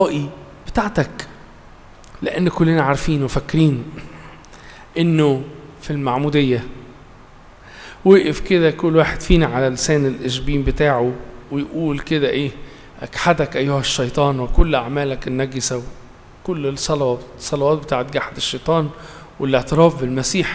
بتاعتك لأن كلنا عارفين وفاكرين إنه في المعمودية وقف كده كل واحد فينا على لسان الإشبين بتاعه ويقول كده إيه أجحدك أيها الشيطان وكل أعمالك النجسة وكل الصلوات الصلوات بتاعت جحد الشيطان والاعتراف بالمسيح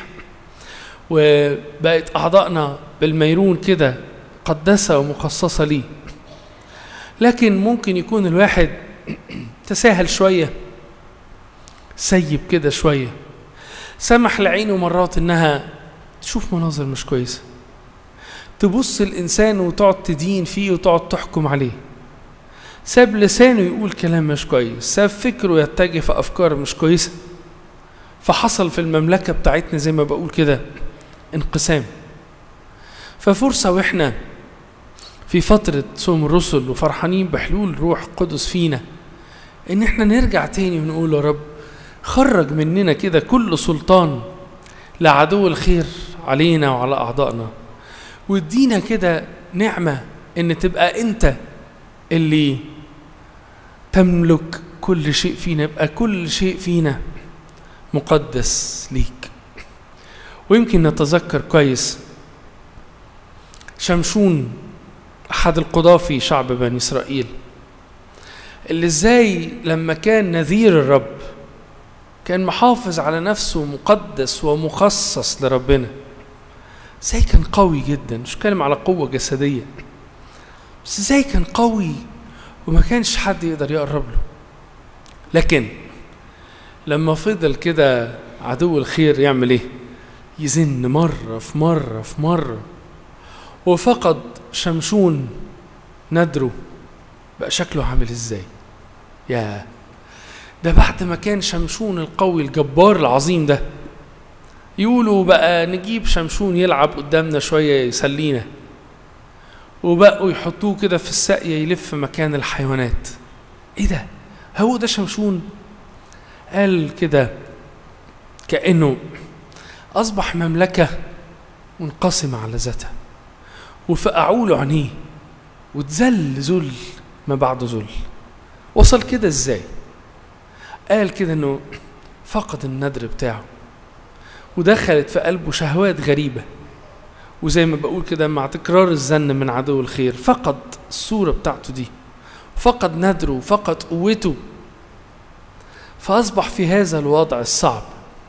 وبقت أعضائنا بالميرون كده مقدسة ومخصصة ليه لكن ممكن يكون الواحد تساهل شوية سيب كده شوية سمح لعينه مرات انها تشوف مناظر مش كويسة تبص الإنسان وتقعد تدين فيه وتقعد تحكم عليه ساب لسانه يقول كلام مش كويس ساب فكره يتجه في أفكار مش كويسة فحصل في المملكة بتاعتنا زي ما بقول كده انقسام ففرصة وإحنا في فترة صوم الرسل وفرحانين بحلول روح قدس فينا إن إحنا نرجع تاني ونقول يا رب خرج مننا كده كل سلطان لعدو الخير علينا وعلى أعضائنا وادينا كده نعمة إن تبقى أنت اللي تملك كل شيء فينا يبقى كل شيء فينا مقدس ليك ويمكن نتذكر كويس شمشون أحد القضاة في شعب بني إسرائيل اللي ازاي لما كان نذير الرب كان محافظ على نفسه مقدس ومخصص لربنا ازاي كان قوي جدا مش بتكلم على قوة جسدية بس ازاي كان قوي وما كانش حد يقدر يقرب له لكن لما فضل كده عدو الخير يعمل ايه يزن مرة في مرة في مرة وفقد شمشون ندره بقى شكله عامل ازاي يا ده بعد ما كان شمشون القوي الجبار العظيم ده يقولوا بقى نجيب شمشون يلعب قدامنا شوية يسلينا وبقوا يحطوه كده في الساقية يلف مكان الحيوانات ايه ده هو ده شمشون قال كده كأنه أصبح مملكة منقسمة على ذاتها وفقعوا له عينيه واتذل ذل ما بعده ذل وصل كده ازاي قال كده انه فقد الندر بتاعه ودخلت في قلبه شهوات غريبة وزي ما بقول كده مع تكرار الزن من عدو الخير فقد الصورة بتاعته دي فقد ندره فقد قوته فأصبح في هذا الوضع الصعب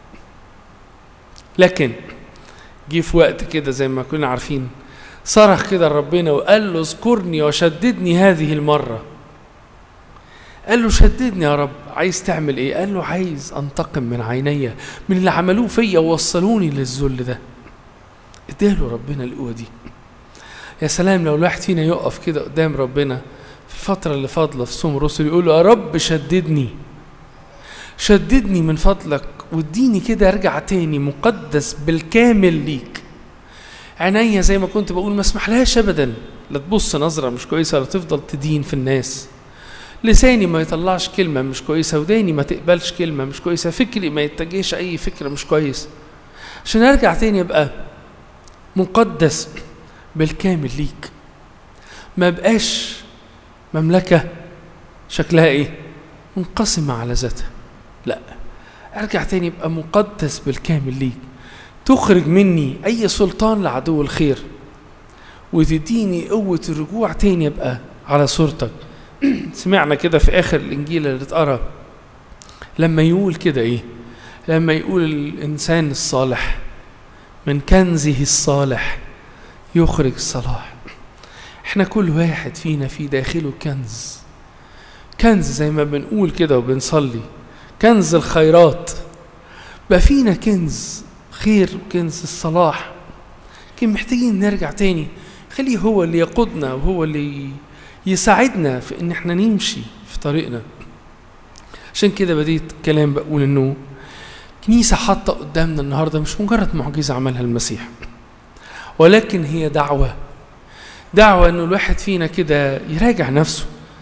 لكن جه في وقت كده زي ما كنا عارفين صرخ كده لربنا وقال له اذكرني وشددني هذه المرة قال له شددني يا رب عايز تعمل ايه قال له عايز انتقم من عيني من اللي عملوه فيا ووصلوني للذل ده اداله ربنا القوة دي يا سلام لو الواحد فينا يقف كده قدام ربنا في الفترة اللي فاضلة في صوم الرسل يقول له يا رب شددني شددني من فضلك واديني كده ارجع تاني مقدس بالكامل ليك عينيا زي ما كنت بقول ما اسمحلهاش ابدا لا تبص نظرة مش كويسة لا تفضل تدين في الناس لساني ما يطلعش كلمة مش كويسة وداني ما تقبلش كلمة مش كويسة فكري ما يتجهش أي فكرة مش كويس عشان أرجع تاني أبقى مقدس بالكامل ليك ما بقاش مملكة شكلها إيه منقسمة على ذاتها لا أرجع تاني أبقى مقدس بالكامل ليك تخرج مني أي سلطان لعدو الخير وتديني قوة الرجوع تاني أبقى على صورتك سمعنا كده في آخر الإنجيل اللي اتقرا لما يقول كده إيه لما يقول الإنسان الصالح من كنزه الصالح يخرج الصلاح احنا كل واحد فينا في داخله كنز كنز زي ما بنقول كده وبنصلي كنز الخيرات بقى فينا كنز خير وكنز الصلاح لكن محتاجين نرجع تاني خليه هو اللي يقودنا وهو اللي يساعدنا في ان احنا نمشي في طريقنا عشان كده بديت كلام بقول انه كنيسة حاطة قدامنا النهاردة مش مجرد معجزة عملها المسيح ولكن هي دعوة دعوة انه الواحد فينا كده يراجع نفسه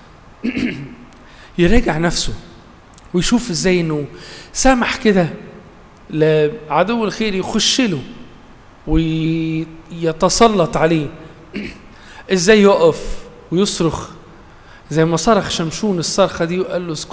يراجع نفسه ويشوف ازاي انه سمح كده لعدو الخير يخش له ويتسلط عليه ازاي يقف ويصرخ زي ما صرخ شمشون الصرخة دي وقال له